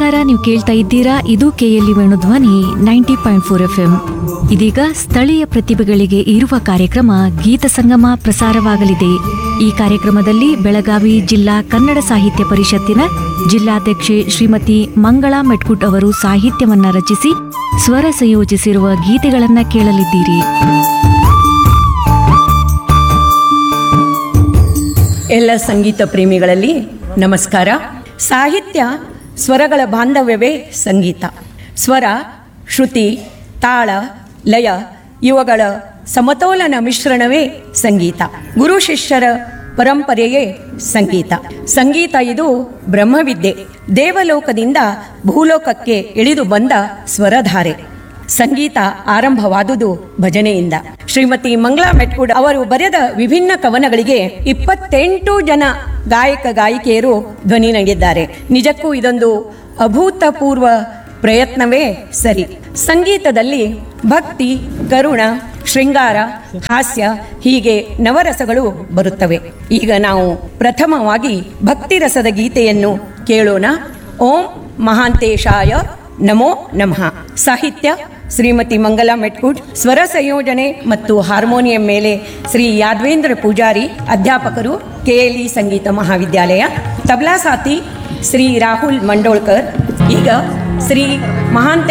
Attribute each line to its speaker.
Speaker 1: ನಮಸ್ಕಾರ ನೀವು ಕೇಳ್ತಾ ಇದ್ದೀರಾ ಇದು KLE Venudhwani ninety point four F M ಇದೀಗ ಸ್ಥಳೀಯ ಪ್ರತಿಭೆಗಳಿಗೆ ಇರುವ ಕಾರ್ಯಕ್ರಮ ಗೀತ ಸಂಗಮ ಪ್ರಸಾರವಾಗಲಿದೆ ಈ ಕಾರ್ಯಕ್ರಮದಲ್ಲಿ ಬೆಳಗಾವಿ ಜಿಲ್ಲಾ ಕನ್ನಡ ಸಾಹಿತ್ಯ ಪರಿಷತ್ತಿನ ಜಿಲ್ಲಾಧ್ಯಕ್ಷೆ ಶ್ರೀಮತಿ ಮಂಗಳಾ ಮೆಟ್ಕುಟ್ ಅವರು ಸಾಹಿತ್ಯವನ್ನ ರಚಿಸಿ ಸ್ವರ ಸಂಯೋಜಿಸಿರುವ ಗೀತೆಗಳನ್ನ ಕೇಳಲಿದ್ದೀರಿ
Speaker 2: ಎಲ್ಲ ಸಂಗೀತ ಪ್ರೇಮಿಗಳಲ್ಲಿ ನಮಸ್ಕಾರ ಸಾಹಿತ್ಯ ಸ್ವರಗಳ ಬಾಂಧವ್ಯವೇ ಸಂಗೀತ ಸ್ವರ ಶ್ರುತಿ ತಾಳ ಲಯ ಇವುಗಳ ಸಮತೋಲನ ಮಿಶ್ರಣವೇ ಸಂಗೀತ ಗುರು ಶಿಷ್ಯರ ಪರಂಪರೆಯೇ ಸಂಗೀತ ಸಂಗೀತ ಇದು ಬ್ರಹ್ಮವಿದ್ಯೆ ದೇವಲೋಕದಿಂದ ಭೂಲೋಕಕ್ಕೆ ಇಳಿದು ಬಂದ ಸ್ವರಧಾರೆ ಸಂಗೀತ ಆರಂಭವಾದುದು ಭಜನೆಯಿಂದ ಶ್ರೀಮತಿ ಮಂಗಳಾ ಮೆಟ್ಕುಡ್ ಅವರು ಬರೆದ ವಿಭಿನ್ನ ಕವನಗಳಿಗೆ ಇಪ್ಪತ್ತೆಂಟು ಜನ ಗಾಯಕ ಗಾಯಕಿಯರು ಧ್ವನಿ ನೀಡಿದ್ದಾರೆ ನಿಜಕ್ಕೂ ಇದೊಂದು ಅಭೂತಪೂರ್ವ ಪ್ರಯತ್ನವೇ ಸರಿ ಸಂಗೀತದಲ್ಲಿ ಭಕ್ತಿ ಕರುಣ ಶೃಂಗಾರ ಹಾಸ್ಯ ಹೀಗೆ ನವರಸಗಳು ಬರುತ್ತವೆ ಈಗ ನಾವು ಪ್ರಥಮವಾಗಿ ಭಕ್ತಿರಸದ ಗೀತೆಯನ್ನು ಕೇಳೋಣ ಓಂ ಮಹಾಂತೇಶಾಯ ನಮೋ ನಮಃ ಸಾಹಿತ್ಯ ಶ್ರೀಮತಿ ಮಂಗಲಾ ಮೆಟ್ಕುಡ್ ಸ್ವರ ಸಂಯೋಜನೆ ಮತ್ತು ಹಾರ್ಮೋನಿಯಂ ಮೇಲೆ ಶ್ರೀ ಯಾದವೇಂದ್ರ ಪೂಜಾರಿ ಅಧ್ಯಾಪಕರು ಕೆಎಲ್ಇ ಸಂಗೀತ ಮಹಾವಿದ್ಯಾಲಯ ತಬಲಾ ಸಾತಿ ಶ್ರೀ ರಾಹುಲ್ ಮಂಡೋಳ್ಕರ್ ಈಗ ಶ್ರೀ ಮಹಾಂತ